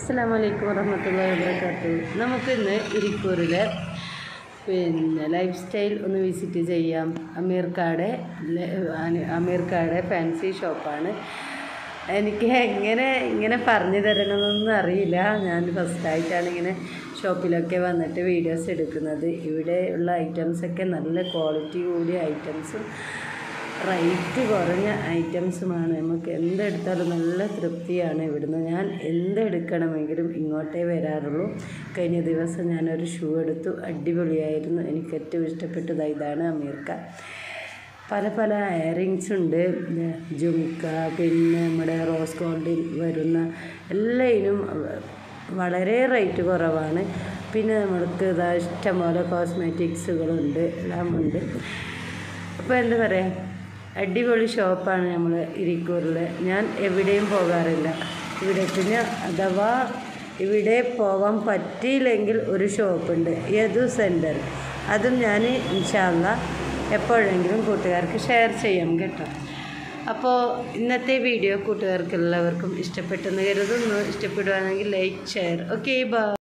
അസ്സാം വലൈക്കും വറഹമത്തുള്ള വാബർക്കാത്തു നമുക്കിന്ന് ഇരിക്കൂറിലെ പിന്നെ ലൈഫ് സ്റ്റൈൽ ഒന്ന് വിസിറ്റ് ചെയ്യാം അമീർക്കാടെ അമീർക്കാടെ ഫാൻസി ഷോപ്പാണ് എനിക്ക് എങ്ങനെ ഇങ്ങനെ പറഞ്ഞു തരണമെന്നൊന്നും അറിയില്ല ഞാൻ ഫസ്റ്റായിട്ടാണ് ഇങ്ങനെ ഷോപ്പിലൊക്കെ വന്നിട്ട് വീഡിയോസ് എടുക്കുന്നത് ഇവിടെ ഉള്ള ഐറ്റംസൊക്കെ നല്ല ക്വാളിറ്റി കൂടിയ ഐറ്റംസും റേറ്റ് കുറഞ്ഞ ഐറ്റംസുമാണ് നമുക്ക് എന്തെടുത്താലും നല്ല തൃപ്തിയാണ് ഇവിടുന്ന് ഞാൻ എന്തെടുക്കണമെങ്കിലും ഇങ്ങോട്ടേ വരാറുള്ളൂ കഴിഞ്ഞ ദിവസം ഞാനൊരു ഷൂ എടുത്തു അടിപൊളിയായിരുന്നു എനിക്ക് ഏറ്റവും ഇഷ്ടപ്പെട്ടത് ഇതാണ് അമീർക്ക പല പല എയറിങ്സ് ഉണ്ട് പിന്നെ ജുംക്ക പിന്നെ നമ്മുടെ റോസ് ഗോൾഡിൽ വരുന്ന എല്ലാത്തിനും വളരെ റേറ്റ് കുറവാണ് പിന്നെ നമ്മൾക്ക് ഇതാ ഇഷ്ടംപോലെ കോസ്മെറ്റിക്സുകളുണ്ട് എല്ലാം ഉണ്ട് അപ്പോൾ എന്താ പറയുക അടിപൊളി ഷോപ്പാണ് നമ്മൾ ഇരിക്കൂറിൽ ഞാൻ എവിടെയും പോകാറില്ല ഇവിടെ പിന്നെ അഥവാ ഇവിടെ പോകാൻ പറ്റിയില്ലെങ്കിൽ ഒരു ഷോപ്പുണ്ട് യദു സെൻറ്റർ അതും ഞാൻ ഇൻഷാല്ല എപ്പോഴെങ്കിലും കൂട്ടുകാർക്ക് ഷെയർ ചെയ്യാം കേട്ടോ അപ്പോൾ ഇന്നത്തെ വീഡിയോ കൂട്ടുകാർക്ക് എല്ലാവർക്കും ഇഷ്ടപ്പെട്ടെന്ന് കരുതുന്നു ഇഷ്ടപ്പെടുവാണെങ്കിൽ ലൈക്ക് ഷെയർ ഓക്കെ ബൈ